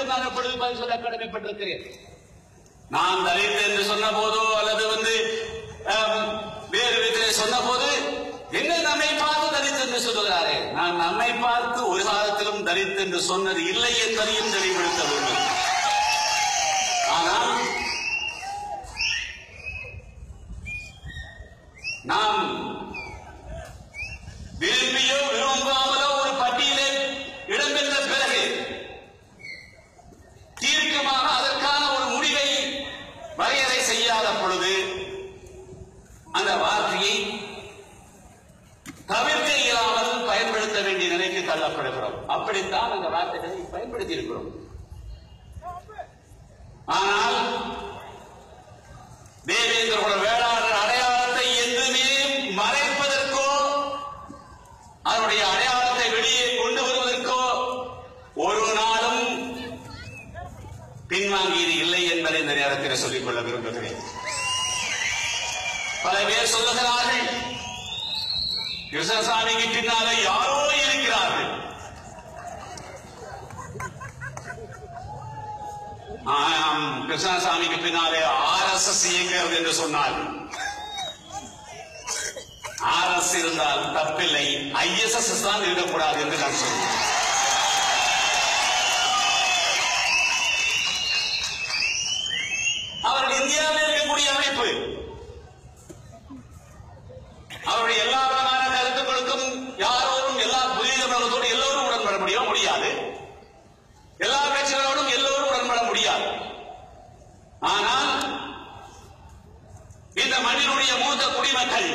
பேருக்கும் நான் எப்பொழுது பதில் சொல்ல கடமைப்பட்டிருக்கிறேன் நான் தலித் என்று சொன்ன போதோ அல்லது வந்து ஆம், வேறு விதத்திலே சொன்ன போது என்ன நம்மை பார்த்து தலித் என்று சொல்லுகிறாரே நான் நம்மை பார்த்து ஒரு காலத்திலும் தலித் என்று சொன்னது இல்லை என்பதையும் தெளிவுபடுத்த வேண்டும் ஆனால் நாம் விரும்பியோ விரும்பாமலோ ஒரு பட்டியலில் இடம்பெற்ற பிறகு தீர்க்கமாக அதற்கான ஒரு முடிவை வரையறை செய்யாத பொழுது அந்த வார்த்தையை தவிர்க்க இயலாமல் பயன்படுத்த வேண்டிய நிலைக்கு தள்ளப்படுகிறோம் அப்படித்தான் அந்த வார்த்தைகளை பயன்படுத்தி இருக்கிறோம் ஆனால் தேவேந்திர குல வேளாளர் அடையாளத்தை என்றுமே மறைப்பதற்கோ அதனுடைய அடையாளத்தை வெளியே கொண்டு வருவதற்கோ ஒரு நாளும் பின்வாங்கியது இல்லை என்பதை இந்த நேரத்தில் சொல்லிக் கொள்ள விரும்புகிறேன் பல பேர் சொல்லுகிறார்கள் கிருஷ்ணசாமிக்கு பின்னாலே யாரோ இருக்கிறார்கள் ஆம், கிருஷ்ணசாமிக்கு பின்னாலே ஆர் எஸ் எஸ் இயங்குகிறது என்று சொன்னால் ஆர் எஸ் இருந்தால் தப்பில்லை ஐஎஸ்எஸ் தான் இருக்கக்கூடாது என்று நான் சொல்றேன் அவர்கள் இந்தியாவில் இருக்கக்கூடிய அமைப்பு அவருடைய எல்லா விதமான கருத்துக்களுக்கும் யாரோரும் எல்லா புதிய தமிழகத்தோடு எல்லோரும் உடன்பட முடியும் முடியாது எல்லா கட்சிகளோடும் எல்லோரும் உடன்பட முடியாது ஆனால் இந்த மண்ணினுடைய மூத்த குடிமக்கள்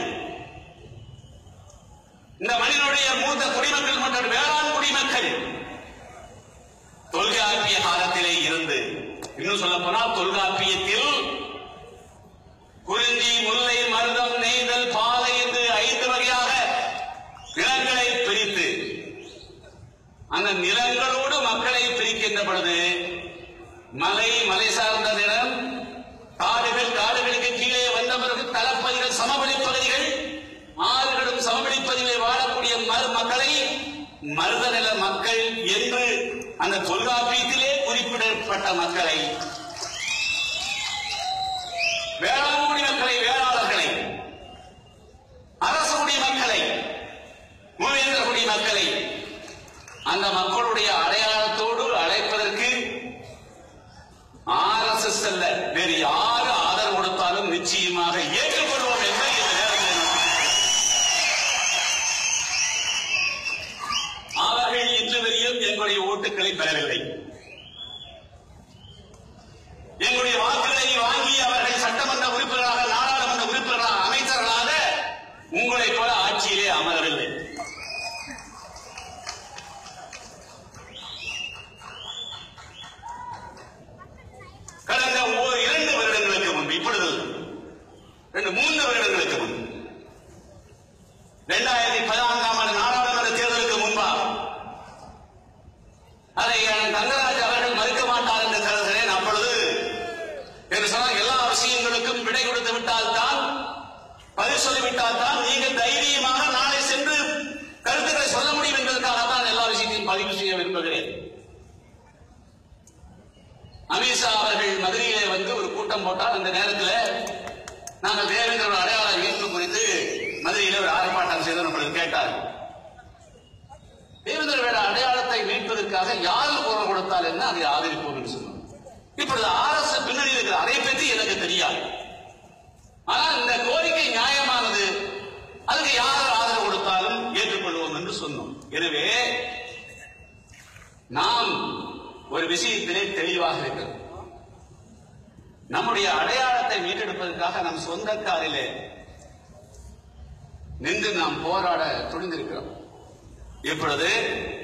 இந்த மண்ணினுடைய மூத்த குடிமக்கள் மற்றும் வேளாண் குடிமக்கள் தொல்காப்பிய காலத்திலே இருந்து இன்னும் சொல்ல போனால் தொல்காப்பியத்தில் குறிஞ்சி முல்லை மருதம் நெய்தல் பாலை என்று ஐந்து வகையாக நிலங்களை பிரித்து அந்த நிலங்களோடு மக்களை பிரிக்கின்ற பொழுது மலை மலை சார்ந்த நிலம் காடுகள் காடுகளுக்கு கீழே வந்த பிறகு தலப்பகுதிகள் சமவெளி பகுதிகள் ஆறுகளும் சமவெளி பகுதிகளில் வாழக்கூடிய மறு மக்களை மருத நில மக்கள் என்று அந்த தொல்காப்பியத்திலே குறிப்பிடப்பட்ட மக்களை வேளாண் குடிமக்களை வேளாளர்களை அரசு குடிமக்களை மூவேந்திர குடிமக்களை அந்த மக்களுடைய அடையாளத்தோடு அழைப்பதற்கு ஆர் எஸ் எஸ் அல்ல வேறு யாரு ஆதரவு கொடுத்தாலும் நிச்சயமாக ஏற்றுக்கொள்வோம் என்று இந்த நேரத்தில் நான் அவர்கள் இன்று வரையும் எங்களுடைய ஓட்டுக்களை பெறவில்லை எங்களுடைய வாக்குகளை வாங்கி அவர்கள் சட்டமன்ற உறுப்பினராக நாடாளுமன்ற உறுப்பினராக அமைச்சர்களாக உங்களைப் போல ஆட்சியிலே அமரவில்லை கடந்த ஓர் இரண்டு வருடங்களுக்கு முன்பு இப்பொழுது அல்ல. ரெண்டு மூன்று வருடங்களுக்கு முன்பு இரண்டாயிரத்தி பதினான்காம் ஆண்டு நாடாளுமன்ற தேர்தலுக்கு முன்பாக அதை அண்ணன் தங்கராஜ் அவர்கள் மறுக்க மாட்டார் என்று கருதுகிறேன் அப்பொழுது என்று சொன்னால் எல்லா விஷயங்களுக்கும் விடை கொடுத்து விட்டால் தான் பதில் சொல்லிவிட்டால் தான் நீங்கள் தைரியமாக நாளை சென்று கருத்துக்களை சொல்ல முடியும் என்பதற்காக தான் எல்லா விஷயத்தையும் பதிவு செய்ய விரும்புகிறேன் அமித்ஷா அவர்கள் மதுரையிலே வந்து ஒரு கூட்டம் போட்டால் அந்த நேரத்தில் நாங்கள் தேவேந்திர அடையாள மீட்பு குறித்து மதுரையிலே ஒரு ஆர்ப்பாட்டம் செய்து நம்மளுக்கு கேட்டார் தேவேந்திர வேட அடையாளத்தை மீட்பதற்காக யார் குரல் கொடுத்தால் என்ன அதை ஆதரிப்போம் என்று சொன்னோம் இப்பொழுது அரசு பின்னணியில் இருக்கிற அதை பற்றி எனக்கு தெரியாது ஆனால் இந்த கோரிக்கை நியாயமானது அதுக்கு யார் ஆதரவு கொடுத்தாலும் ஏற்றுக்கொள்வோம் என்று சொன்னோம் எனவே நாம் ஒரு விஷயத்திலே தெளிவாக இருக்கிறோம் நம்முடைய அடையாளத்தை மீட்டெடுப்பதற்காக நம் சொந்த காலிலே நின்று நாம் போராட துணிந்திருக்கிறோம் இப்பொழுது